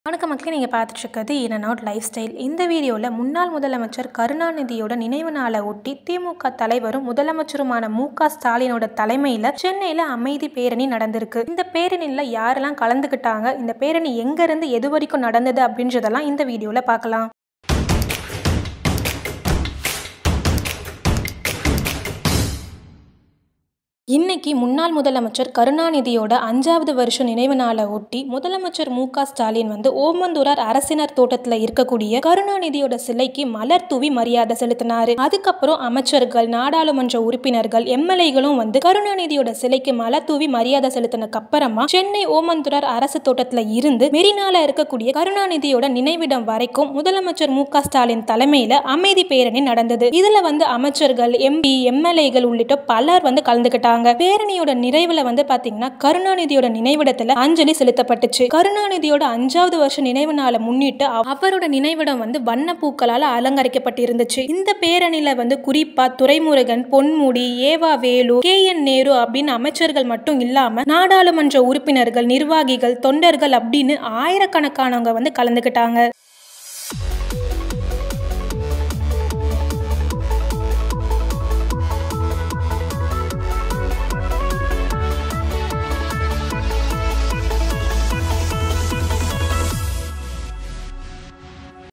வணக்கம் மக்களே நீங்கள் பார்த்துட்டு இருக்கிறது in and out lifestyle இந்த வீடியோவில் முன்னாள் முதலமைச்சர் கருணாநிதியோட நினைவு நாளை ஒட்டி திமுக தலைவரும் முதலமைச்சருமான மு க ஸ்டாலினோட தலைமையில் சென்னையில் அமைதி பேரணி நடந்திருக்கு இந்த பேரணியில் யாரெல்லாம் கலந்துக்கிட்டாங்க இந்த பேரணி எங்கேருந்து எது வரைக்கும் நடந்தது அப்படின்றதெல்லாம் இந்த வீடியோவில் பார்க்கலாம் இன்னைக்கு முன்னாள் முதலமைச்சர் கருணாநிதியோட அஞ்சாவது வருஷம் நினைவு நாளை ஒட்டி முதலமைச்சர் மு க ஸ்டாலின் வந்து ஓமந்தூரார் அரசினர் தோட்டத்தில் இருக்கக்கூடிய கருணாநிதியோட சிலைக்கு மலர் தூவி மரியாதை செலுத்தினாரு அதுக்கப்புறம் அமைச்சர்கள் நாடாளுமன்ற உறுப்பினர்கள் எம்எல்ஏகளும் வந்து கருணாநிதியோட சிலைக்கு மலர் தூவி மரியாதை செலுத்தினக்கு அப்புறமா சென்னை ஓமந்தூரார் அரசு தோட்டத்தில் இருந்து மெரினால இருக்கக்கூடிய கருணாநிதியோட நினைவிடம் வரைக்கும் முதலமைச்சர் மு க ஸ்டாலின் தலைமையில அமைதி பேரணி நடந்தது இதுல வந்து அமைச்சர்கள் எம்பி எம்எல்ஏகள் உள்ளிட்ட பலர் வந்து கலந்துக்கிட்டாங்க பேரணியோட நிறைவுல வந்து பாத்தீங்கன்னா கருணாநிதியோட நினைவிடத்துல அஞ்சலி செலுத்தப்பட்டுச்சு கருணாநிதியோட அஞ்சாவது வருஷ நினைவு நாளை முன்னிட்டு அவ- அவரோட நினைவிடம் வந்து வண்ண பூக்களால அலங்கரிக்கப்பட்டிருந்துச்சு இந்த பேரணியில வந்து குறிப்பா துரைமுருகன் பொன்முடி ஏவா வேலு கே என் நேரு அப்படின்னு அமைச்சர்கள் மட்டும் இல்லாம நாடாளுமன்ற உறுப்பினர்கள் நிர்வாகிகள் தொண்டர்கள் அப்படின்னு ஆயிரக்கணக்கானவங்க வந்து கலந்துக்கிட்டாங்க